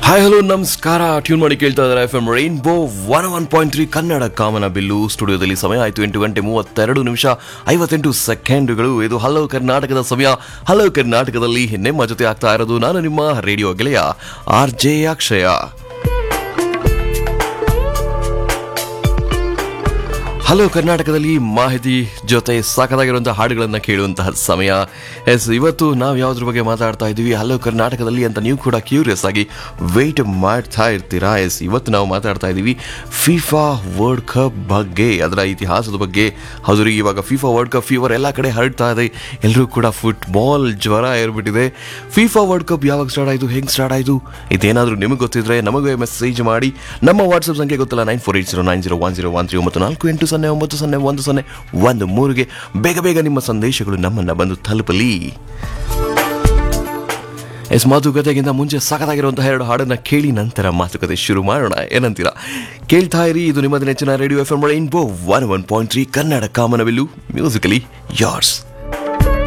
hi hello ನಮಸ್ಕಾರ tune ಮಾಡಿ ಕೇಳ್ತಾ ಇದ್ದಾರೆ F M rainbow one one point three Kannada ಕಾಮನ ಬಿಲ್ಲು ಸ್ಟುಡಿಯೋದಲ್ಲಿ ಸಮಯ ಆಯಿತು ಎಂಟು ಗಂಟೆ ಮೂವತ್ತೆರಡು ನಿಮಿಷ ಐವತ್ತೆಂಟು ಸೆಕೆಂಡುಗಳು ಇದು ಹಲೋ ಕರ್ನಾಟಕದ ಸಮಯ ಹಲೋ ಕರ್ನಾಟಕದಲ್ಲಿ ನಿಮ್ಮ ಜೊತೆ ಆಗ್ತಾ ಇರೋದು ನಾನು ನಿಮ್ಮ ರೇಡಿಯೋ ಗೆಳೆಯ ಆರ್ ಜೆ ಅಕ್ಷಯ ಹಲೋ ಕರ್ನಾಟಕದಲ್ಲಿ ಮಾಹಿತಿ ಜೊತೆ ಸಾಕದಾಗಿರುವಂತಹ ಹಾಡುಗಳನ್ನು ಕೇಳುವಂತಹ ಸಮಯ ಎಸ್ ಇವತ್ತು ನಾವು ಯಾವುದ್ರ ಬಗ್ಗೆ ಮಾತಾಡ್ತಾ ಇದ್ದೀವಿ ಹಲೋ ಕರ್ನಾಟಕದಲ್ಲಿ ಅಂತ ನೀವು ಕೂಡ ಕ್ಯೂರಿಯಸ್ ಆಗಿ ವೆಯ್ಟ್ ಮಾಡ್ತಾ ಇರ್ತೀರಾ ಎಸ್ ಇವತ್ತು ನಾವು ಮಾತಾಡ್ತಾ ಇದ್ದೀವಿ ಫಿಫಾ ವರ್ಲ್ಡ್ ಕಪ್ ಬಗ್ಗೆ ಅದರ ಇತಿಹಾಸದ ಬಗ್ಗೆ ಹೌದು ರೀ ಇವಾಗ ಫಿಫಾ ವರ್ಲ್ಡ್ ಕಪ್ ಫೀವರ್ ಎಲ್ಲ ಕಡೆ ಹರಡ್ತಾ ಇದೆ ಎಲ್ಲರೂ ಕೂಡ ಫುಟ್ಬಾಲ್ ಜ್ವರ ಏರ್ಬಿಟ್ಟಿದೆ ಫಿಫಾ ವರ್ಲ್ಡ್ ಕಪ್ ಯಾವಾಗ ಸ್ಟಾರ್ಟ್ ಆಯಿತು ಹೆಂಗೆ ಸ್ಟಾರ್ಟ್ ಆಯಿತು ಇದೇನಾದರೂ ನಿಮಗೆ ಗೊತ್ತಿದ್ರೆ ನಮಗೆ ಮೆಸೇಜ್ ಮಾಡಿ ನಮ್ಮ ವಾಟ್ಸಪ್ ಸಂಖ್ಯೆ ಗೊತ್ತಲ್ಲ nine four eight zero nine zero one zero one three ಒಂಬತ್ತು ನಾಲ್ಕು ಎಂಟು ಸೊನ್ನೆ ಒಂಬತ್ತು ಸೊನ್ನೆ ಒಂದು ಸೊನ್ನೆ ಒಂದು ಮೂರುಗೆ ಬೇಗ ಬೇಗ ನಿಮ್ಮ ಸಂದೇಶಗಳು ನಮ್ಮನ್ನು ಬಂದು ತಲುಪಲಿ ಎಸ್ ಮಾತುಕತೆಗಿಂತ ಮುಂಚೆ ಸಖತ್ತಾಗಿರುವಂತಹ ಎರಡು ಹಾಡನ್ನ ಕೇಳಿ ನಂತರ ಮಾತುಕತೆ ಶುರು ಮಾಡೋಣ ಏನಂತೀರಾ ಕೇಳ್ತಾ ಇರಿ ಇದು ನಿಮ್ಮ ನೆಚ್ಚಿನ radio F M rainbow one one point three Kannada ಕಾಮನವಿಲ್ಲು ಮ್ಯೂಸಿಕಲಿ ಯಾರ್ಸ್